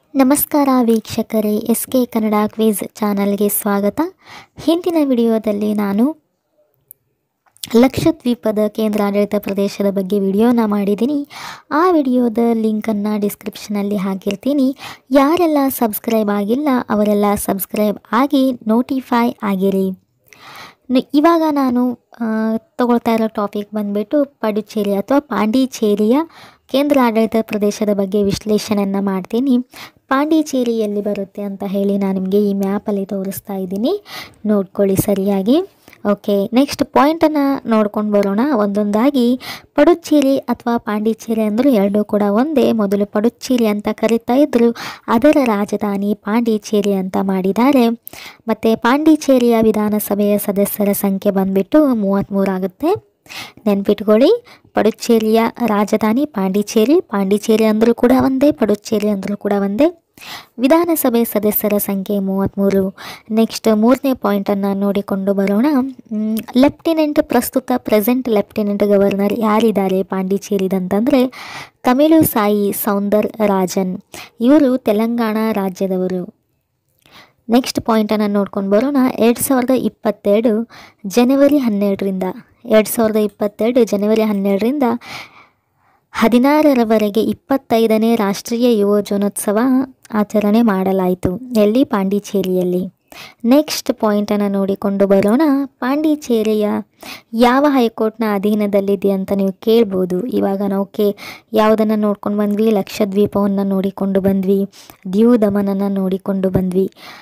ನಮಸ್ಕಾರ ವೀಕ್ಷಕರೇ S K Kannada quiz ಚಾನಲ್ಗೆ ಸ್ವಾಗತ ಹಿಂದಿನ ವಿಡಿಯೋದಲ್ಲಿ ನಾನು ಲಕ್ಷದ್ವೀಪದ ಕೇಂದ್ರಾಡಳಿತ ಪ್ರದೇಶದ ಬಗ್ಗೆ ವಿಡಿಯೋನ ಮಾಡಿದ್ದೀನಿ ಆ ವಿಡಿಯೋದ ಲಿಂಕನ್ನು ಡಿಸ್ಕ್ರಿಪ್ಷನಲ್ಲಿ ಹಾಕಿರ್ತೀನಿ ಯಾರೆಲ್ಲ ಸಬ್ಸ್ಕ್ರೈಬ್ ಆಗಿಲ್ಲ ಅವರೆಲ್ಲ ಸಬ್ಸ್ಕ್ರೈಬ್ ಆಗಿ ನೋಟಿಫೈ ಆಗಿರಿ ನ- ಇವಾಗ ನಾನು ಆ, ತಗೊಳ್ತಾ ಇರೋ ಟಾಪಿಕ್ ಬಂದ್ಬಿಟ್ಟು ಪಡುಚೇರಿ ಅಥವಾ ಪಾಂಡಿಚೇರಿಯ ಕೇಂದ್ರ ಆಡಳಿತ ಪ್ರದೇಶದ ಬಗ್ಗೆ ವಿಶ್ಲೇಷಣೆಯನ್ನು ಮಾಡ್ತೀನಿ ಪಾಂಡಿಚೇರಿ ಎಲ್ಲಿ ಬರುತ್ತೆ ಅಂತ ಹೇಳಿ ನಾನು ನಿಮಗೆ ಈ ಮ್ಯಾಪಲ್ಲಿ ತೋರಿಸ್ತಾ ಇದ್ದೀನಿ ನೋಡ್ಕೊಳ್ಳಿ ಸರಿಯಾಗಿ ಓಕೆ ನೆಕ್ಸ್ಟ್ ಪಾಯಿಂಟನ್ನು ನೋಡ್ಕೊಂಡು ಬರೋಣ ಒಂದೊಂದಾಗಿ ಪಡುಚೇರಿ ಅಥವಾ ಪಾಂಡಿಚೇರಿ ಅಂದರೂ ಎರಡೂ ಕೂಡ ಒಂದೇ ಮೊದಲು ಪಡುಚೇರಿ ಅಂತ ಕರೀತಾ ಇದ್ದರು ಅದರ ರಾಜಧಾನಿ ಪಾಂಡಿಚೇರಿ ಅಂತ ಮಾಡಿದ್ದಾರೆ ಮತ್ತು ಪಾಂಡಿಚೇರಿಯ ವಿಧಾನಸಭೆಯ ಸದಸ್ಯರ ಸಂಖ್ಯೆ ಬಂದ್ಬಿಟ್ಟು ಮೂವತ್ತ್ಮೂರು ಆಗುತ್ತೆ ನೆನ್ಪಿಟ್ಕೊಳ್ಳಿ ಪಡುಚೇರಿಯ ರಾಜಧಾನಿ ಪಾಂಡಿಚೇರಿ ಪಾಂಡಿಚೇರಿ ಅಂದರೂ ಕೂಡ ಒಂದೇ ಪಡುಚೇರಿ ಅಂದರೂ ಕೂಡ ಒಂದೇ ವಿಧಾನಸಭೆ ಸದಸ್ಯರ ಸಂಖ್ಯೆ ಮೂವತ್ತ್ಮೂರು ನೆಕ್ಸ್ಟ್ ಮೂರನೇ ಪಾಯಿಂಟನ್ನು ನೋಡಿಕೊಂಡು ಬರೋಣ ಮ್, ಲೆಫ್ಟಿನೆಂಟ್ ಪ್ರಸ್ತುತ ಪ್ರೆಸೆಂಟ್ ಲೆಫ್ಟಿನೆಂಟ್ ಗವರ್ನರ್ ಯಾರಿದ್ದಾರೆ ಪಾಂಡಿಚೇರಿದಂತಂದರೆ ತಮಿಳು ಸಾಯಿ ಸೌಂದರ್ ರಾಜನ್ ಇವರು ತೆಲಂಗಾಣ ರಾಜ್ಯದವರು ನೆಕ್ಸ್ಟ್ ಪಾಯಿಂಟನ್ನು ನೋಡ್ಕೊಂಡು ಬರೋಣ ಎರಡು ಸಾವಿರದ ಇಪ್ಪತ್ತೆರಡು ಜನವರಿ ಹನ್ನೆರಡರಿಂದ ಎರಡು ಸಾವಿರದ ಇಪ್ಪತ್ತೆರಡು ಜನವರಿ ಹನ್ನೆರಡರಿಂದ ಹದಿನಾರರವರೆಗೆ ಇಪ್ಪತ್ತೈದನೇ ರಾಷ್ಟ್ರೀಯ ಯುವಜನೋತ್ಸವ ಆಚರಣೆ ಮಾಡಲಾಯಿತು ಎಲ್ಲಿ ಪಾಂಡಿಚೇರಿಯಲ್ಲಿ ನೆಕ್ಸ್ಟ್ ಪಾಯಿಂಟನ್ನು ನೋಡಿಕೊಂಡು ಬರೋಣ ಪಾಂಡಿಚೇರಿಯ ಯಾವ ಹೈಕೋರ್ಟ್ನ ಅಧೀನದಲ್ಲಿದೆ ಅಂತ ನೀವು ಕೇಳ್ಬೋದು ಇವಾಗ ನಾವು ಕೇ ಯಾವುದನ್ನು ನೋಡ್ಕೊಂಡು ಬಂದ್ವಿ ಲಕ್ಷದ್ವೀಪವನ್ನು ನೋಡಿಕೊಂಡು ಬಂದ್ವಿ ದ್ಯೂ ದಮನನ್ನು ನೋಡಿಕೊಂಡು ಬಂದ್ವಿ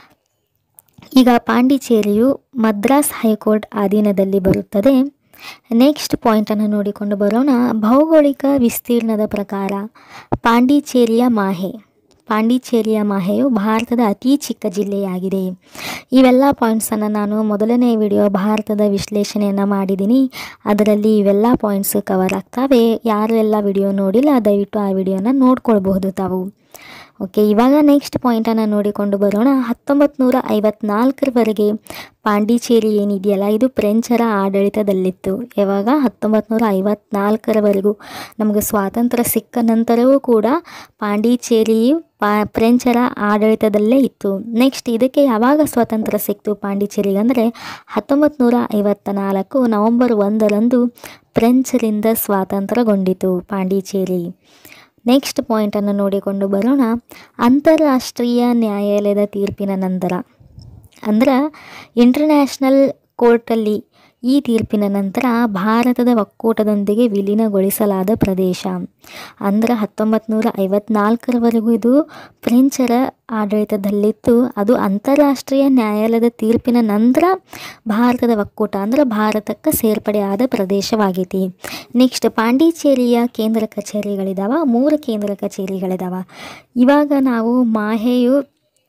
ಈಗ ಪಾಂಡಿಚೇರಿಯು ಮದ್ರಾಸ್ ಹೈಕೋರ್ಟ್ ಅಧೀನದಲ್ಲಿ ಬರುತ್ತದೆ ನೆಕ್ಸ್ಟ್ ಪಾಯಿಂಟನ್ನು ನೋಡಿಕೊಂಡು ಬರೋಣ ಭೌಗೋಳಿಕ ವಿಸ್ತೀರ್ಣದ ಪ್ರಕಾರ ಪಾಂಡಿಚೇರಿಯ ಮಾಹೆ ಪಾಂಡಿಚೇರಿಯ ಮಾಹೆಯು ಭಾರತದ ಅತಿ ಚಿಕ್ಕ ಜಿಲ್ಲೆಯಾಗಿದೆ ಇವೆಲ್ಲ ಪಾಯಿಂಟ್ಸನ್ನು ನಾನು ಮೊದಲನೇ ವಿಡಿಯೋ ಭಾರತದ ವಿಶ್ಲೇಷಣೆಯನ್ನು ಮಾಡಿದ್ದೀನಿ ಅದರಲ್ಲಿ ಇವೆಲ್ಲ ಪಾಯಿಂಟ್ಸ್ ಕವರ್ ಆಗ್ತವೆ ಯಾರು ಎಲ್ಲ ವಿಡಿಯೋ ನೋಡಿಲ್ಲ ದಯವಿಟ್ಟು ಆ ವಿಡಿಯೋನ ನೋಡ್ಕೊಳ್ಬಹುದು ತಾವು ಓಕೆ ಇವಾಗ ನೆಕ್ಸ್ಟ್ ಪಾಯಿಂಟನ್ನು ನೋಡಿಕೊಂಡು ಬರೋಣ ಹತ್ತೊಂಬತ್ತು ನೂರ ಐವತ್ನಾಲ್ಕರವರೆಗೆ ಪಾಂಡಿಚೇರಿ ಏನಿದೆಯಲ್ಲ ಇದು ಫ್ರೆಂಚರ ಆಡಳಿತದಲ್ಲಿತ್ತು ಯಾವಾಗ ಹತ್ತೊಂಬತ್ತು ನೂರ ಐವತ್ನಾಲ್ಕರವರೆಗೂ ನಮಗೆ ಸ್ವಾತಂತ್ರ್ಯ ಸಿಕ್ಕ ನಂತರವೂ ಕೂಡ ಪಾಂಡಿಚೇರಿಯು ಪಾ ಫ್ರೆಂಚರ ಆಡಳಿತದಲ್ಲೇ ಇತ್ತು ನೆಕ್ಸ್ಟ್ ಇದಕ್ಕೆ ಯಾವಾಗ ಸ್ವಾತಂತ್ರ್ಯ ಸಿಕ್ತು ಪಾಂಡಿಚೇರಿಗೆ ಅಂದರೆ ಹತ್ತೊಂಬತ್ತು ನೂರ ಐವತ್ತ ನಾಲ್ಕು ನವಂಬರ್ ಒಂದರಂದು ಫ್ರೆಂಚರಿಂದ ಸ್ವಾತಂತ್ರ್ಯಗೊಂಡಿತು ಪಾಂಡಿಚೇರಿ ನೆಕ್ಸ್ಟ್ ಪಾಯಿಂಟನ್ನು ನೋಡಿಕೊಂಡು ಬರೋಣ ಅಂತಾರಾಷ್ಟ್ರೀಯ ನ್ಯಾಯಾಲಯದ ತೀರ್ಪಿನ ನಂತರ ಅಂದ್ರೆ ಇಂಟರ್ನ್ಯಾಷನಲ್ ಕೋರ್ಟಲ್ಲಿ ಈ ತೀರ್ಪಿನ ನಂತರ ಭಾರತದ ಒಕ್ಕೂಟದೊಂದಿಗೆ ವಿಲೀನಗೊಳಿಸಲಾದ ಪ್ರದೇಶ ಅಂದ್ರೆ ಹತ್ತೊಂಬತ್ತು ನೂರ ಐವತ್ನಾಲ್ಕರವರೆಗೂ ಇದು ಫ್ರೆಂಚರ ಆಡಳಿತದಲ್ಲಿತ್ತು ಅದು ಅಂತಾರಾಷ್ಟ್ರೀಯ ನ್ಯಾಯಾಲಯದ ತೀರ್ಪಿನ ನಂತರ ಭಾರತದ ಒಕ್ಕೂಟ ಅಂದ್ರೆ ಭಾರತಕ್ಕೆ ಸೇರ್ಪಡೆಯಾದ ಪ್ರದೇಶವಾಗೈತಿ ನೆಕ್ಸ್ಟ್ ಪಾಂಡಿಚೇರಿಯ ಕೇಂದ್ರ ಕಚೇರಿಗಳಿದಾವ ಮೂರು ಕೇಂದ್ರ ಕಚೇರಿಗಳಿದಾವ ಇವಾಗ ನಾವು ಮಾಹೆಯು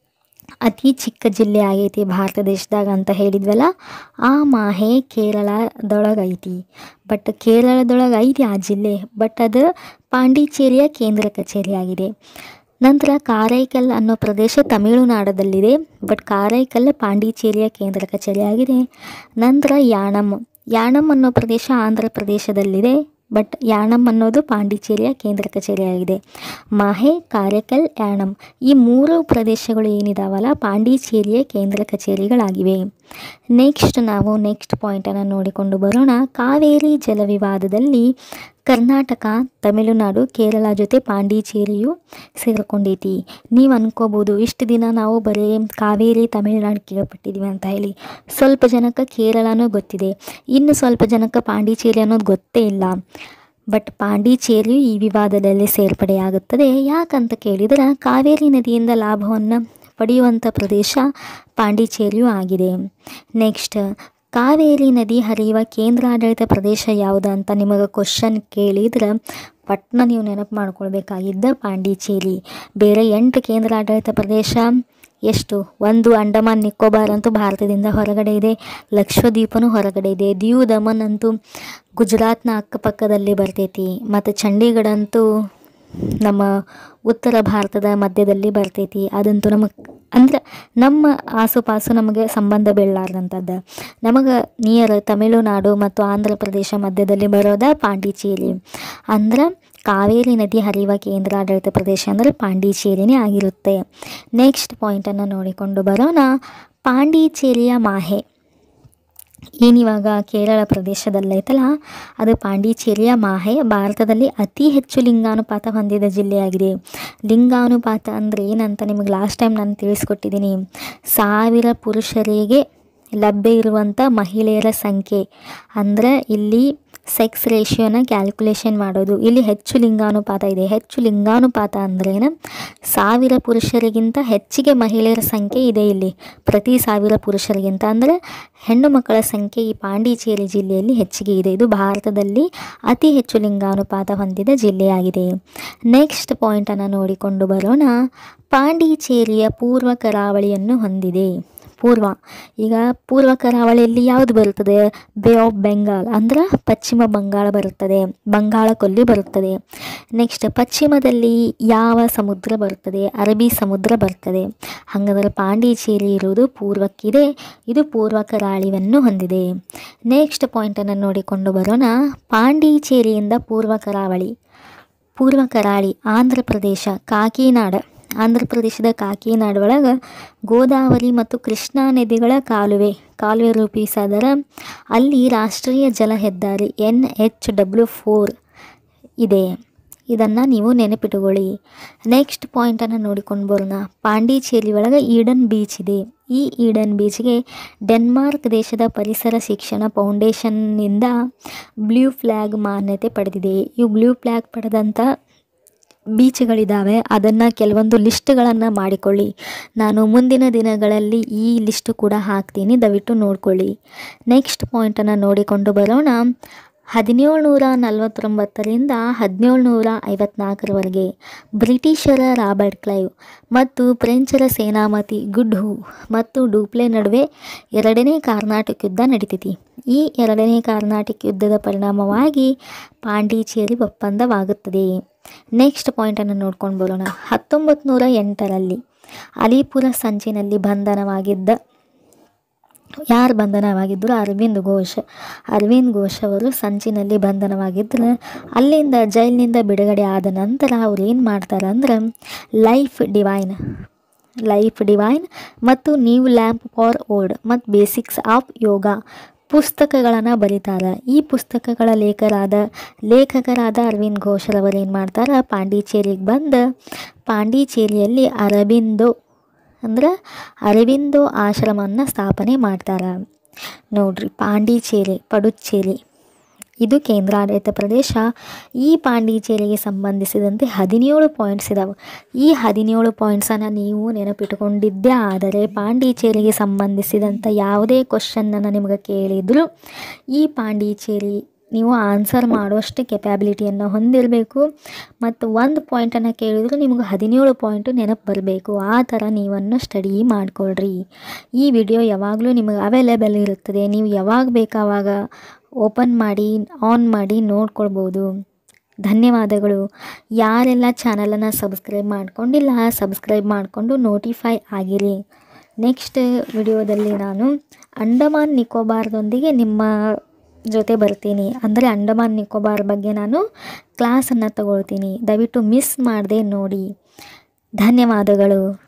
ಅತಿ ಚಿಕ್ಕ ಜಿಲ್ಲೆ ಆಗೈತಿ ಭಾರತ ದೇಶದಾಗ ಅಂತ ಹೇಳಿದ್ವಲ್ಲ ಆ ಮಾಹೆ ಕೇರಳದೊಳಗೆ ಐತಿ ಬಟ್ ಕೇರಳದೊಳಗೆ ಐತಿ ಆ ಜಿಲ್ಲೆ ಬಟ್ ಅದು ಪಾಂಡಿಚೇರಿಯ ಕೇಂದ್ರ ಕಚೇರಿ ಆಗಿದೆ ನಂತರ ಕಾರೈಕಲ್ ಅನ್ನೋ ಪ್ರದೇಶ ತಮಿಳುನಾಡದಲ್ಲಿದೆ ಬಟ್ ಕಾರೈಕಲ್ ಪಾಂಡಿಚೇರಿಯ ಕೇಂದ್ರ ಕಚೇರಿ ಆಗಿದೆ ನಂತರ ಯಾಣಂ ಯಾಣಂ ಅನ್ನೋ ಪ್ರದೇಶ ಆಂಧ್ರ ಪ್ರದೇಶದಲ್ಲಿದೆ ಬಟ್ ಯಾಣಂ ಅನ್ನೋದು ಪಾಂಡಿಚೇರಿಯ ಕೇಂದ್ರ ಕಚೇರಿಯಾಗಿದೆ ಮಾಹೆ ಕಾರೈಕಲ್ ಯಾಣಂ ಈ ಮೂರು ಪ್ರದೇಶಗಳು ಏನಿದಾವಲ್ಲ ಪಾಂಡಿಚೇರಿಯ ಕೇಂದ್ರ ಕಚೇರಿಗಳಾಗಿವೆ ನೆಕ್ಸ್ಟ್ ನಾವು ನೆಕ್ಸ್ಟ್ ಪಾಯಿಂಟನ್ನು ನೋಡಿಕೊಂಡು ಬರೋಣ ಕಾವೇರಿ ಜಲ ವಿವಾದದಲ್ಲಿ ಕರ್ನಾಟಕ ತಮಿಳುನಾಡು ಕೇರಳ ಜೊತೆ ಪಾಂಡಿಚೇರಿಯು ಸೇರಿಕೊಂಡೈತಿ ನೀವು ಅನ್ಕೋಬೋದು ಇಷ್ಟು ದಿನ ನಾವು ಬರೀ ಕಾವೇರಿ ತಮಿಳುನಾಡು ಕೇಳ್ಪಟ್ಟಿದ್ದೀವಿ ಅಂತ ಹೇಳಿ ಸ್ವಲ್ಪ ಜನಕ್ಕೆ ಕೇರಳನೂ ಗೊತ್ತಿದೆ ಇನ್ನು ಸ್ವಲ್ಪ ಜನಕ್ಕೆ ಪಾಂಡಿಚೇರಿ ಅನ್ನೋದು ಗೊತ್ತೇ ಇಲ್ಲ ಬಟ್ ಪಾಂಡಿಚೇರಿಯು ಈ ವಿವಾದದಲ್ಲಿ ಸೇರ್ಪಡೆಯಾಗುತ್ತದೆ ಯಾಕಂತ ಕೇಳಿದರೆ ಕಾವೇರಿ ನದಿಯಿಂದ ಲಾಭವನ್ನು ಪಡೆಯುವಂಥ ಪ್ರದೇಶ ಪಾಂಡಿಚೇರಿಯು ಆಗಿದೆ ನೆಕ್ಸ್ಟ್ ಕಾವೇರಿ ನದಿ ಹರಿಯುವ ಕೇಂದ್ರಾಡಳಿತ ಪ್ರದೇಶ ಯಾವುದು ಅಂತ ನಿಮಗೆ ಕ್ವಶನ್ ಕೇಳಿದ್ರೆ ಪಟ್ನ ನೀವು ನೆನಪು ಮಾಡ್ಕೊಳ್ಬೇಕಾಗಿದ್ದ ಪಾಂಡಿಚೇರಿ ಬೇರೆ ಎಂಟು ಕೇಂದ್ರಾಡಳಿತ ಪ್ರದೇಶ ಎಷ್ಟು ಒಂದು ಅಂಡಮಾನ್ ನಿಕೋಬಾರ್ ಅಂತೂ ಭಾರತದಿಂದ ಹೊರಗಡೆ ಇದೆ ಲಕ್ಷದ್ವೀಪನೂ ಹೊರಗಡೆ ಇದೆ ದಿಯು ದಮನ್ ಅಂತೂ ಗುಜರಾತ್ನ ಅಕ್ಕಪಕ್ಕದಲ್ಲಿ ಬರ್ತೈತಿ ಮತ್ತು ಚಂಡೀಗಢ ಅಂತೂ ನಮ್ಮ ಉತ್ತರ ಭಾರತದ ಮಧ್ಯದಲ್ಲಿ ಬರ್ತೈತಿ ಅದಂತೂ ನಮಗೆ ಅಂದ್ರೆ ನಮ್ಮ ಆಸುಪಾಸು ನಮಗೆ ಸಂಬಂಧ ಬೀಳಲಾರ್ದಂಥದ್ದು ನಮಗೆ ನಿಯರ್ ತಮಿಳುನಾಡು ಮತ್ತು ಆಂಧ್ರ ಪ್ರದೇಶ ಮಧ್ಯದಲ್ಲಿ ಬರೋದ ಪಾಂಡಿಚೇರಿ ಅಂದ್ರೆ ಕಾವೇರಿ ನದಿ ಹರಿಯುವ ಕೇಂದ್ರಾಡಳಿತ ಪ್ರದೇಶ ಅಂದರೆ ಪಾಂಡಿಚೇರಿನೇ ಆಗಿರುತ್ತೆ ನೆಕ್ಸ್ಟ್ ಪಾಯಿಂಟನ್ನು ನೋಡಿಕೊಂಡು ಬರೋಣ ಪಾಂಡಿಚೇರಿಯ ಮಾಹೆ ಏನಿವಾಗ ಕೇರಳ ಪ್ರದೇಶದಲ್ಲೈತಲ್ಲ ಅದು ಪಾಂಡಿಚೇರಿಯ ಮಾಹೆ ಭಾರತದಲ್ಲಿ ಅತಿ ಹೆಚ್ಚು ಲಿಂಗಾನುಪಾತ ಹೊಂದಿದ ಜಿಲ್ಲೆಯಾಗಿದೆ ಲಿಂಗಾನುಪಾತ ಅಂದರೆ ಏನಂತ ನಿಮಗೆ ಲಾಸ್ಟ್ ಟೈಮ್ ನಾನು ತಿಳಿಸ್ಕೊಟ್ಟಿದ್ದೀನಿ ಸಾವಿರ ಪುರುಷರಿಗೆ ಲಭ್ಯ ಇರುವಂಥ ಮಹಿಳೆಯರ ಸಂಖ್ಯೆ ಅಂದರೆ ಇಲ್ಲಿ ಸೆಕ್ಸ್ ರೇಷಿಯೋನ ಕ್ಯಾಲ್ಕುಲೇಷನ್ ಮಾಡೋದು ಇಲ್ಲಿ ಹೆಚ್ಚು ಲಿಂಗಾನುಪಾತ ಇದೆ ಹೆಚ್ಚು ಲಿಂಗಾನುಪಾತ ಅಂದ್ರೇನು ಸಾವಿರ ಪುರುಷರಿಗಿಂತ ಹೆಚ್ಚಿಗೆ ಮಹಿಳೆಯರ ಸಂಖ್ಯೆ ಇದೆ ಇಲ್ಲಿ ಪ್ರತಿ ಸಾವಿರ ಪುರುಷರಿಗಿಂತ ಅಂದರೆ ಹೆಣ್ಣು ಮಕ್ಕಳ ಸಂಖ್ಯೆ ಈ ಪಾಂಡಿಚೇರಿ ಜಿಲ್ಲೆಯಲ್ಲಿ ಹೆಚ್ಚಿಗೆ ಇದೆ ಇದು ಭಾರತದಲ್ಲಿ ಅತಿ ಹೆಚ್ಚು ಲಿಂಗಾನುಪಾತ ಹೊಂದಿದ ಜಿಲ್ಲೆಯಾಗಿದೆ ನೆಕ್ಸ್ಟ್ ಪಾಯಿಂಟನ್ನು ನೋಡಿಕೊಂಡು ಬರೋಣ ಪಾಂಡಿಚೇರಿಯ ಪೂರ್ವ ಕರಾವಳಿಯನ್ನು ಹೊಂದಿದೆ ಪೂರ್ವ ಈಗ ಪೂರ್ವ ಕರಾವಳಿಯಲ್ಲಿ ಯಾವುದು ಬರುತ್ತದೆ ಬೇ ಆಫ್ ಬೆಂಗಾಲ್ ಅಂದ್ರೆ ಪಶ್ಚಿಮ ಬಂಗಾಳ ಬರುತ್ತದೆ ಬಂಗಾಳ ಕೊಲ್ಲಿ ಬರುತ್ತದೆ ನೆಕ್ಸ್ಟ್ ಪಶ್ಚಿಮದಲ್ಲಿ ಯಾವ ಸಮುದ್ರ ಬರುತ್ತದೆ ಅರಬ್ಬಿ ಸಮುದ್ರ ಬರ್ತದೆ ಹಾಗಾದರೆ ಪಾಂಡಿಚೇರಿ ಇರುವುದು ಪೂರ್ವಕ್ಕಿದೆ ಇದು ಪೂರ್ವ ಕರಾವಳಿಯನ್ನು ಹೊಂದಿದೆ ನೆಕ್ಸ್ಟ್ ಪಾಯಿಂಟನ್ನು ನೋಡಿಕೊಂಡು ಬರೋಣ ಪಾಂಡಿಚೇರಿಯಿಂದ ಪೂರ್ವ ಕರಾವಳಿ ಪೂರ್ವ ಕರಾವಳಿ ಆಂಧ್ರ ಪ್ರದೇಶ ಕಾಕಿನಾಡ ಆಂಧ್ರ ಪ್ರದೇಶದ ಕಾಕಿನಾಡ ಒಳಗೆ ಗೋದಾವರಿ ಮತ್ತು ಕೃಷ್ಣಾ ನದಿಗಳ ಕಾಲುವೆ ಕಾಲುವೆ ರೂಪಿಸಾದರ ಅಲ್ಲಿ ರಾಷ್ಟ್ರೀಯ ಜಲ ಹೆದ್ದಾರಿ ಎನ್ ಎಚ್ ಡಬ್ಲ್ಯೂ ಫೋರ್ ಇದೆ ಇದನ್ನು ನೀವು ನೆನಪಿಟ್ಟುಕೊಳ್ಳಿ ನೆಕ್ಸ್ಟ್ ಪಾಯಿಂಟನ್ನು ನೋಡಿಕೊಂಡು ಬರೋಣ ಪಾಂಡಿಚೇರಿ ಒಳಗೆ ಈಡನ್ ಬೀಚ್ ಇದೆ ಈ ಈಡನ್ ಬೀಚ್ಗೆ ಡೆನ್ಮಾರ್ಕ್ ದೇಶದ ಪರಿಸರ ಶಿಕ್ಷಣ ಫೌಂಡೇಶನ್ನಿಂದ ಬ್ಲೂ ಫ್ಲ್ಯಾಗ್ ಮಾನ್ಯತೆ ಪಡೆದಿದೆ ಈ ಬ್ಲೂ ಫ್ಲ್ಯಾಗ್ ಪಡೆದಂಥ ಬೀಚ್ಗಳಿದ್ದಾವೆ ಅದನ್ನು ಕೆಲವೊಂದು ಲಿಸ್ಟ್ಗಳನ್ನು ಮಾಡಿಕೊಳ್ಳಿ ನಾನು ಮುಂದಿನ ದಿನಗಳಲ್ಲಿ ಈ ಲಿಸ್ಟು ಕೂಡ ಹಾಕ್ತೀನಿ ದಯವಿಟ್ಟು ನೋಡ್ಕೊಳ್ಳಿ ನೆಕ್ಸ್ಟ್ ಪಾಯಿಂಟನ್ನು ನೋಡಿಕೊಂಡು ಬರೋಣ ಹದಿನೇಳು ನೂರ ನಲವತ್ತೊಂಬತ್ತರಿಂದ ಹದಿನೇಳು ನೂರ ಐವತ್ನಾಲ್ಕರವರೆಗೆ ಬ್ರಿಟಿಷರ ರಾಬರ್ಟ್ ಕ್ಲೈವ್ ಮತ್ತು ಫ್ರೆಂಚರ ಸೇನಾಪತಿ ಗುಡ್ ಹೂ ಮತ್ತು ಡೂಪ್ಲೆ ನಡುವೆ ಎರಡನೇ ಕಾರ್ನಾಟಿಕ್ ಯುದ್ಧ ನಡೀತೈತಿ ಈ ಎರಡನೇ ಕಾರ್ನಾಟಿಕ್ ಯುದ್ಧದ ಪರಿಣಾಮವಾಗಿ ಪಾಂಡಿಚೇರಿ ಒಪ್ಪಂದವಾಗುತ್ತದೆ ನೆಕ್ಸ್ಟ್ ಪಾಯಿಂಟನ್ನು ನೋಡ್ಕೊಂಡು ಬರೋಣ ಹತ್ತೊಂಬತ್ತು ನೂರ ಎಂಟರಲ್ಲಿ ಅಲಿಪುರ ಸಂಚಿನಲ್ಲಿ ಬಂಧನವಾಗಿದ್ದ ಯಾರು ಬಂಧನವಾಗಿದ್ದರು ಅರವಿಂದ್ ಘೋಷ್ ಅರವಿಂದ್ ಘೋಷ್ ಅವರು ಸಂಚಿನಲ್ಲಿ ಬಂಧನವಾಗಿದ್ದರೆ ಅಲ್ಲಿಂದ ಜೈಲಿನಿಂದ ಬಿಡುಗಡೆ ಆದ ನಂತರ ಅವ್ರು ಏನು ಮಾಡ್ತಾರೆ ಅಂದ್ರೆ ಲೈಫ್ ಡಿವೈನ್ ಲೈಫ್ ಡಿವೈನ್ ಮತ್ತು ನ್ಯೂ ಲ್ಯಾಂಪ್ ಫಾರ್ ಓಲ್ಡ್ ಮತ್ತು ಬೇಸಿಕ್ಸ್ ಆಫ್ ಯೋಗ ಪುಸ್ತಕಗಳನ್ನು ಬರೀತಾರೆ ಈ ಪುಸ್ತಕಗಳ ಲೇಖರಾದ ಲೇಖಕರಾದ ಅರವಿಂದ್ ಘೋಷರವರು ಏನು ಮಾಡ್ತಾರೆ ಪಾಂಡಿಚೇರಿಗೆ ಬಂದು ಪಾಂಡಿಚೇರಿಯಲ್ಲಿ ಅರಬಿಂದೋ ಅಂದ್ರೆ ಅರವಿಂದೋ ಆಶ್ರಮವನ್ನು ಸ್ಥಾಪನೆ ಮಾಡ್ತಾರೆ ನೋಡ್ರಿ ಪಾಂಡಿಚೇರಿ ಪಡುಚೇರಿ ಇದು ಕೇಂದ್ರಾಡಳಿತ ಪ್ರದೇಶ ಈ ಪಾಂಡಿಚೇರಿಗೆ ಸಂಬಂಧಿಸಿದಂತೆ ಹದಿನೇಳು ಪಾಯಿಂಟ್ಸ್ ಇದಾವೆ ಈ ಹದಿನೇಳು ಪಾಯಿಂಟ್ಸನ್ನು ನೀವು ನೆನಪಿಟ್ಟುಕೊಂಡಿದ್ದೇ ಆದರೆ ಪಾಂಡಿಚೇರಿಗೆ ಸಂಬಂಧಿಸಿದಂಥ ಯಾವುದೇ ಕ್ವಶನ್ನನ್ನು ನಿಮಗೆ ಕೇಳಿದರೂ ಈ ಪಾಂಡಿಚೇರಿ ನೀವು ಆನ್ಸರ್ ಮಾಡುವಷ್ಟು ಕೆಪ್ಯಾಬಿಲಿಟಿಯನ್ನು ಹೊಂದಿರಬೇಕು ಮತ್ತು ಒಂದು ಪಾಯಿಂಟನ್ನು ಕೇಳಿದ್ರು ನಿಮಗೆ ಹದಿನೇಳು ಪಾಯಿಂಟು ನೆನಪು ಬರಬೇಕು ಆ ಥರ ನೀವನ್ನು ಸ್ಟಡಿ ಮಾಡಿಕೊಳ್ರಿ ಈ ವಿಡಿಯೋ ಯಾವಾಗಲೂ ನಿಮಗೆ ಅವೈಲೇಬಲ್ ಇರುತ್ತದೆ ನೀವು ಯಾವಾಗ ಬೇಕಾವಾಗ ಓಪನ್ ಮಾಡಿ ಆನ್ ಮಾಡಿ ನೋಡ್ಕೊಳ್ಬೋದು ಧನ್ಯವಾದಗಳು ಯಾರೆಲ್ಲ ಚಾನಲನ್ನು ಸಬ್ಸ್ಕ್ರೈಬ್ ಮಾಡ್ಕೊಂಡಿಲ್ಲ ಸಬ್ಸ್ಕ್ರೈಬ್ ಮಾಡಿಕೊಂಡು ನೋಟಿಫೈ ಆಗಿರಿ ನೆಕ್ಸ್ಟ್ ವಿಡಿಯೋದಲ್ಲಿ ನಾನು ಅಂಡಮಾನ್ ನಿಕೋಬಾರ್ದೊಂದಿಗೆ ನಿಮ್ಮ ಜೊತೆ ಬರ್ತೀನಿ ಅಂದರೆ ಅಂಡಮಾನ್ ನಿಕೋಬಾರ್ ಬಗ್ಗೆ ನಾನು ಕ್ಲಾಸನ್ನು ತಗೊಳ್ತೀನಿ ದಯವಿಟ್ಟು ಮಿಸ್ ಮಾಡದೆ ನೋಡಿ ಧನ್ಯವಾದಗಳು